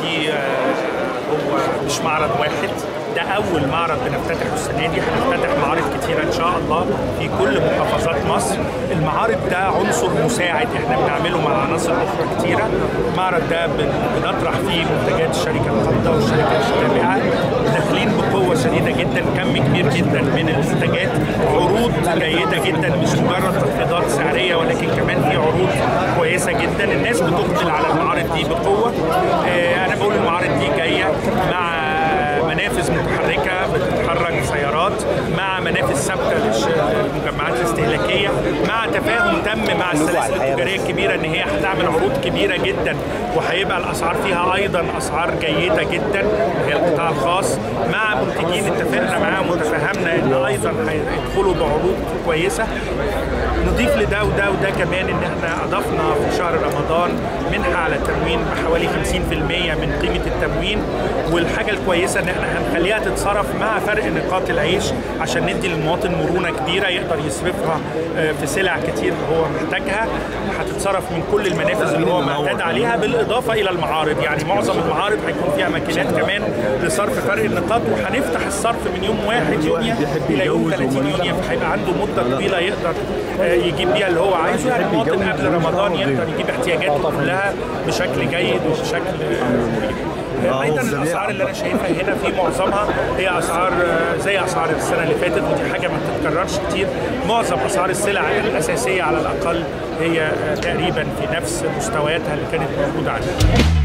دي هو مش معرض واحد ده اول معرض بنفتتحه السنه دي هنفتتح معارض كتيره ان شاء الله في كل محافظات مصر المعارض ده عنصر مساعد احنا بنعمله مع عناصر اخرى كتيره المعرض ده بنطرح فيه منتجات الشركه القابضه والشركه التابعه داخلين بقوه شديده جدا كم كبير جدا من المنتجات عروض جيده جدا مش مجرد تخفيضات سعريه ولكن كمان في عروض كويسه جدا الناس بتقبل على المعارض دي بقوه اه انا بقول المعارض دي جايه مع منافذ متحركه بتتحرك سيارات مع منافذ ثابته للمجمعات الاستهلاكيه مع تفاهم تم مع السلاسل التجاريه الكبيره ان هي هتعمل عروض كبيره جدا وهيبقى الاسعار فيها ايضا اسعار جيده جدا هي القطاع الخاص مع منتجين اتفقنا معاهم وتفاهمنا ان ايضا هيدخلوا بعروض كويسه نضيف لده وده وده كمان ان احنا اضفنا في شهر رمضان منحه على التموين بحوالي 50% من قيمه التموين والحاجه الكويسه ان احنا هنخليها تتصرف مع فرق نقاط العيش عشان ندي للمواطن مرونه كبيره يقدر يصرفها في سلع كتير هو محتاجها هتتصرف من كل المنافذ اللي هو معتاد عليها بالاضافه الى المعارض يعني معظم المعارض هيكون فيها ماكينات كمان لصرف فرق النقاط وهنفتح الصرف من يوم 1 يونيو الى يوم 30 يونيو فهيبقى عنده مده طويله يقدر يجيب بيها اللي هو عايزه يعني المواطن قبل رمضان يقدر يجيب احتياجاته كلها بشكل جيد وبشكل ايضا الاسعار اللي انا شايفها هنا في معظمها هي اسعار زي اسعار السنه اللي فاتت ودي حاجه ما بتتكررش كتير معظم اسعار السلع الاساسيه على الاقل هي تقريبا في نفس مستوياتها اللي كانت موجوده عندنا